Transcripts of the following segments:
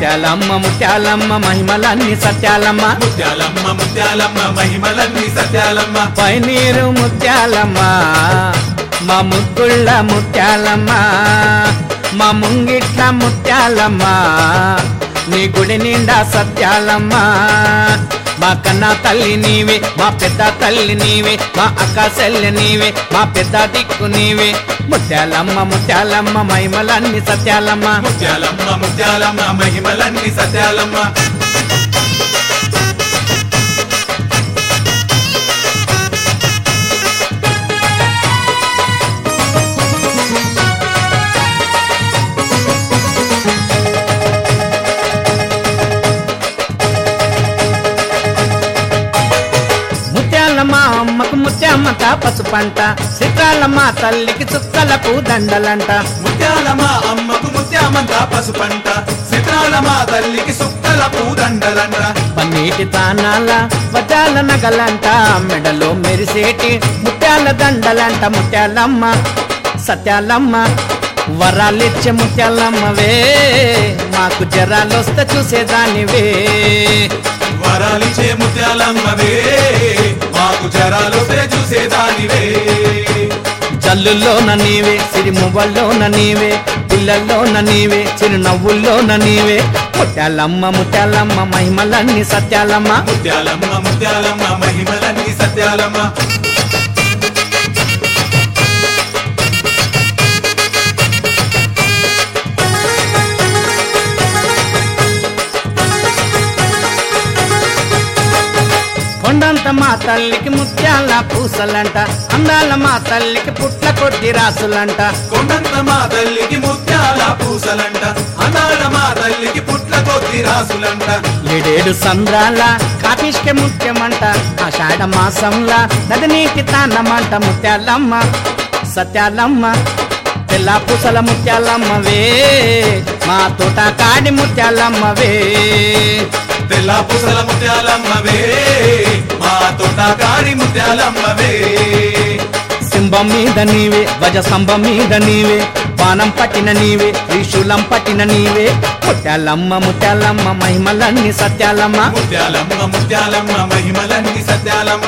ముత్యాలమ్మ ముత్యాలమ్మ మహిమలన్నీ సత్యాలమ్మ ముత్యాలమ్మ ముత్యాలమ్మ మహిమలన్నీ సత్యాలమ్మ పైనీరు ముత్యాలమ్మ మా ముగ్గుళ్ళ ముత్యాలమ్మ మా ముంగిట్ల ముత్యాలమ్మ నీ గుడి నిండా సత్యాలమ్మ మా కన్నా తల్లి నీవే మా పెద్ద తల్లి నీవే మా అక్క చెల్లి నీవే మా పెద్ద దిక్కు నీవే ముత్యాలమ్మ ముత్యాలమ్మ మహిమలన్నీ సత్యాలమ్మ ముత్యాలమ్మ ముత్యాలమ్మ మహిమలన్నీ సత్యాలమ్మ ముత్యాలమ్మ అమ్మకు ముత్యామ్మత పసుపంట చిత్రాలమ్మ తల్లికి చుక్కలకు దండలంట ముత్యాలమ్మ అమ్మకు ముత్యామంత పసుపంట సితాలమ్మ తల్లికి సుక్కల పూదండలంట పన్నీటి తానాల వజాల నగలంట మెడలో మెరిసేటి ముత్యాల దండలంట ముత్యాలమ్మ సత్యాలమ్మ వరాలిచ్చే ముత్యాలమ్మవే మాకు జరాలొస్తే చూసేదానివే వరాలిచ్చే ముత్యాలమ్మవే మాకు జరాలొస్తే చూసేదానివే జల్లుల్లోన నీవే సిరిమువ్వల్లోన నీవే పిల్లల్లోన నీవే చిరునవ్వుల్లోన నీవే ముత్యాలమ్మ ముత్యాలమ్మ మహిమలన్నీ సత్యాలమ్మ ముత్యాలమ్మ ముత్యాలమ్మ మహిమలన్నీ సత్యాలమ్మ కొండంత మా తల్లికి ముత్యాల పూసలంట అందాల మా తల్లికి పుట్ల కొద్ది రాసులంట కొండంత మా తల్లికి ముత్యాల పూసలంట అనాడ మా తల్లికి పుట్ల కొద్ది రాసులంట ఏడేడు సంద్రాల కాపిష్కే ముఖ్యమంట ఆషాఢ మాసంలా నది నీటి తానమంట ముత్యాలమ్మ సత్యాలమ్మ తెల్ల పూసల ముత్యాలమ్మవే మా తోట కాడి ముత్యాలమ్మవే తెల్ల పూసల ముత్యాలమ్మవే మా తోటకారి ముత్యాలమ్మవే సింహం మీద నీవే గజ స్తంభం మీద నీవే పానం పట్టిన నీవే త్రిశూలం పట్టిన నీవే ముత్యాలమ్మ ముత్యాలమ్మ మహిమలన్నీ సత్యాలమ్మ ముత్యాలమ్మ ముత్యాలమ్మ మహిమలన్నీ సత్యాలమ్మ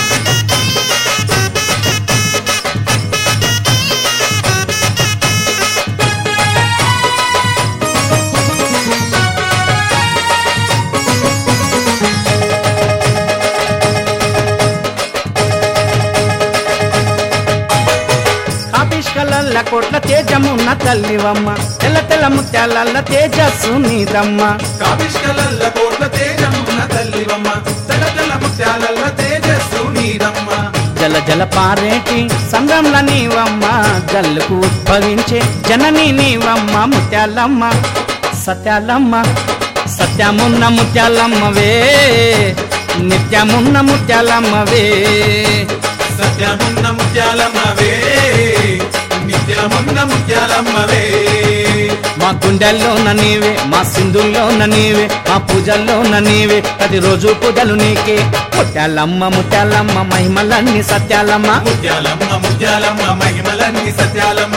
కాపిష్కలల్ల కోట్ల తేజమున్న తల్లివమ్మ తెల్ల తెల్ల ముత్యాలల్ల తేజస్సు నీదమ్మ కావిష్కలల్ల కోట్ల తేజమున్న తల్లివమ్మ తెల్ల తెల్ల ముత్యాలల్ల తేజస్సు నీదమ్మ జల జల పారేటి సంగంల నీవమ్మ జల్లుకు ఉద్భవించే జనని నీవమ్మ ముత్యాలమ్మ సత్యాలమ్మ సత్యమున్న ముత్యాలమ్మవే నిత్యమున్న ముత్యాలమ్మవే సత్యమున్న ముత్యాలమ్మవే నిత్యమున్న ముత్యాలమ్మవే మా గుండెల్లోన నీవే మా సింధుల్లోన నీవే మా పూజల్లోన నీవే ప్రతిరోజు పూజలు నీకే ముత్యాలమ్మ ముత్యాలమ్మ మహిమలన్నీ సత్యాలమ్మ ముత్యాలమ్మ ముత్యాలమ్మ మహిమలన్నీ సత్యాలమ్మ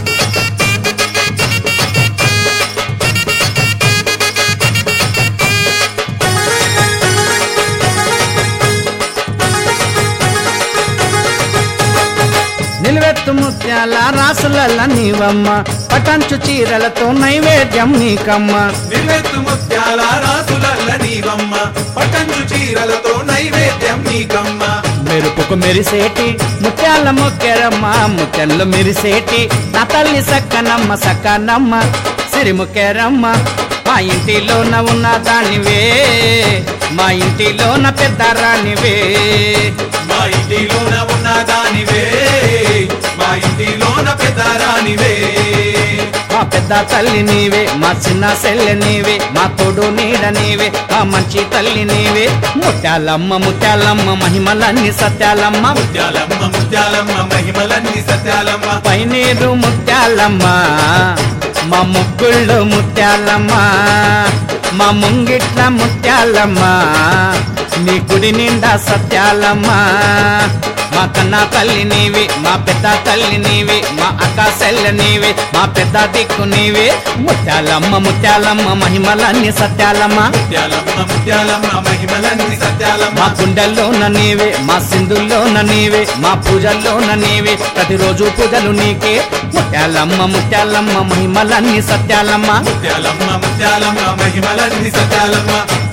నిలువెత్తు ముత్యాల రాసులల్ల నీవమ్మ పటంచు చీరలతో నైవేద్యం నీకమ్మ నిలెత్తు ముత్యాల రాసులల్ల నీవమ్మ పటంచు చీరలతో నైవేద్యం నీకమ్మ మెరుపుకు మెరిసేటి ముత్యాల మొక్కెరమ్మ ముత్యాలు మెరిసేటి నా తల్లి సక్కనమ్మ సక్కనమ్మ సిరిముక్కెరమ్మ మా ఇంటిలోన ఉన్న దానివే మా ఇంటిలోన పెద్ద రానివే మా ఇంటిలోన ఉన్న దానివే మా ఇంటిలోన పెద్ద రానివే మా పెద్ద తల్లి నీవే మా చిన్న సెల్లె నీవే మా తోడు నీడ నీవే మా మంచి తల్లి నీవే ముత్యాలమ్మ ముత్యాలమ్మ మహిమలన్నీ సత్యాలమ్మ ముత్యాలమ్మ ముత్యాలమ్మ మహిమలన్నీ సత్యాలమ్మ పైనీరు ముత్యాలమ్మ మా ముగ్గుళ్ళు ముత్యాలమ్మ మా ముంగిట్ల ముత్యాలమ్మ నీ గుడి నిండా సత్యాలమ్మ మా కన్నా తల్లి నీవే మా పెద్ద తల్లి నీవే మా అక్క సెల్ల నీవే మా పెద్ద దిక్కు నీవే ముత్యాలమ్మ ముత్యాలమ్మ మహిమలన్నీ సత్యాలమ్మ ముత్యాలమ్మ ముత్యాలమ్మ మహిమలన్నీ మా సత్యాలమ్మ గుండెల్లోన నీవే మా సింధుల్లోన నీవే మా పూజల్లోన నీవే ప్రతిరోజు పూజలు నీకే ముత్యాలమ్మ ముత్యాలమ్మ మహిమలన్నీ సత్యాలమ్మ ముత్యాలమ్మ ముత్యాలమ్మ మహిమలన్నీ సత్యాలమ్మ